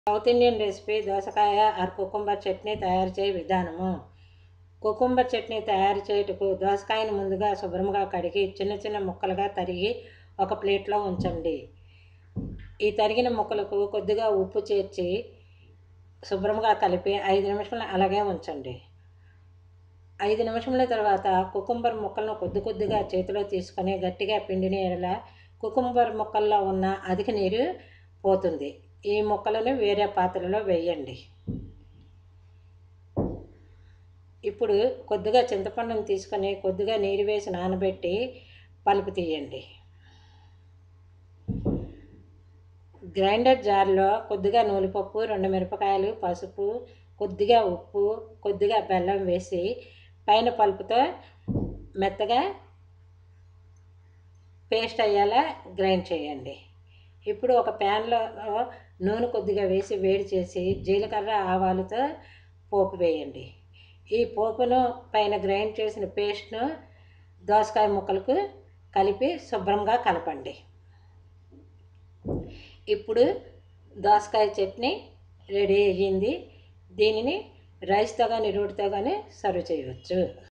south Indian recipe దోసకాయ or cucumber chutney తయారు చేయ విధానము కుకుంబర్ చట్నీ తయారు చేయుటకు దోసకాయను ముందుగా శుభ్రంగా కడిగి చిన్న చిన్న ముక్కలుగా తరిగి ఒక ప్లేట్లో ఉంచండి ఈ తరిగిన ముక్కలకు కొద్దిగా ఉప్పు చేర్చి శుభ్రంగా కలిపి ఐదు నిమిషాలు అలాగే ఉంచండి ఐదు నిమిషముల తర్వాత కుకుంబర్ ముక్కలను కొద్ది కొద్దిగా చేతిలో తీసుకొని గట్టిగా పిండిని ఎడల కుకుంబర్ ముక్కల్లో ఉన్న అధిక నీరు పోతుంది ఈ ముక్కలను వేరే పాత్రలో వేయండి ఇప్పుడు కొద్దిగా చింతపండును తీసుకొని కొద్దిగా నీరు వేసి నానబెట్టి పలుపు తీయండి గ్రైండర్ జార్లో కొద్దిగా నూనెపప్పు రెండు మిరపకాయలు పసుపు కొద్దిగా ఉప్పు కొద్దిగా బెల్లం వేసి పైన పలుపుతో మెత్తగా పేస్ట్ అయ్యేలా గ్రైండ్ చేయండి ఇప్పుడు ఒక ప్యాన్లో నూనె కొద్దిగా వేసి వేడి చేసి జీలకర్ర ఆవాలతో పోపు వేయండి ఈ పోపును పైన గ్రైండ్ చేసిన పేస్ట్ను దోసకాయ ముక్కలకు కలిపి శుభ్రంగా కలపండి ఇప్పుడు దోసకాయ చట్నీ రెడీ అయ్యింది దీనిని రైస్తో కానీ రోటితో కానీ సర్వ్ చేయవచ్చు